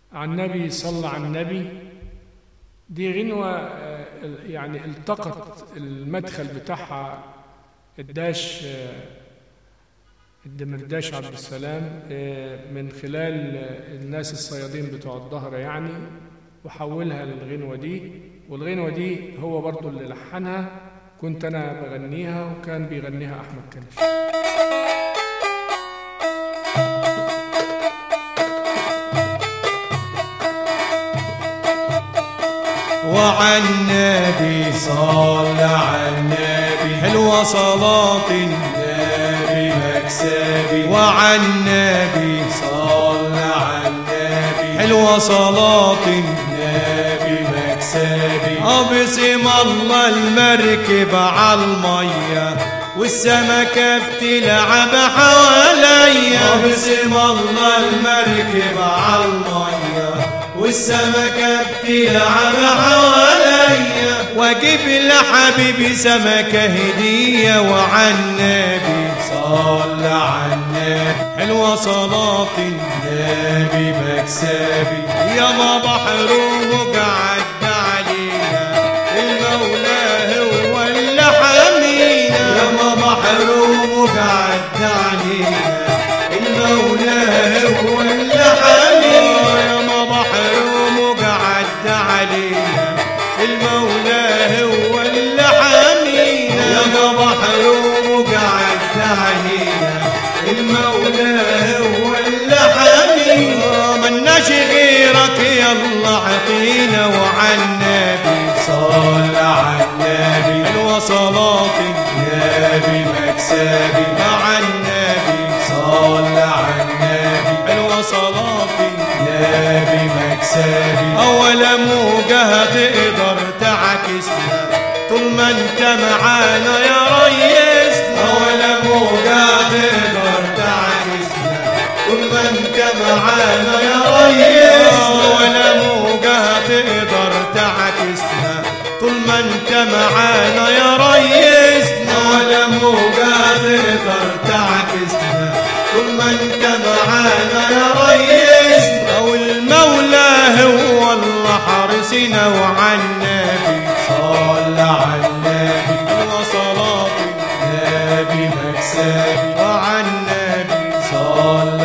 عن النبي صلى على النبي دي غنوة آه، يعني التقط المدخل بتاعها الداش آه، الدمرداش عبد السلام آه، من خلال آه، الناس الصيادين بتوع الظهر يعني وحولها للغنوة دي والغنوة دي هو برضو اللي لحنها كنت أنا بغنيها وكان بيغنيها أحمد كنش وعن النبي صلى على النبي حلوة صلاة النبي مكسبي وعن النبي صلى على النبي حلوة صلاة النبي مكسبي أبسم الله المركب على المية والسمكة بتلعب حواليا أبسم الله المركب على المية والسمكة بتلعب حواليا واجيب لحبيبي سمكة هدية وعن النبي صلى على النبي حلوة صلاة النبي مكسبي يا ما بحر وقعد علينا المولى هو اللي حمينا يا ما بحر وقعد علينا المولى هو اللي حمينا يا ما بحر وقعد علينا المولى هو اللي حمينا يا ما بحر وقعد علينا المولى هو اللي حمينا مناش غيرك يلا عطينا وعن النبي صلى على النبي حلوة صلاة النبي مكسبي مع النبي صلى على النبي حلوة صلاة النبي مكسبي أول موجة تقدر تعكسنا طول ما انت معانا يا ريسنا أول موجة تقدر تعكسنا طول ما انت معانا يا ريسنا ولا موجة تقدر تعكسنا طول ما انت معانا يا ريسنا ولا موجة تقدر تعكسنا طول ما انت معانا يا ريسنا والمولى هو الله حارسنا وعن النبي صلى على النبي وصلاة النبي مكسبي وعن النبي صلى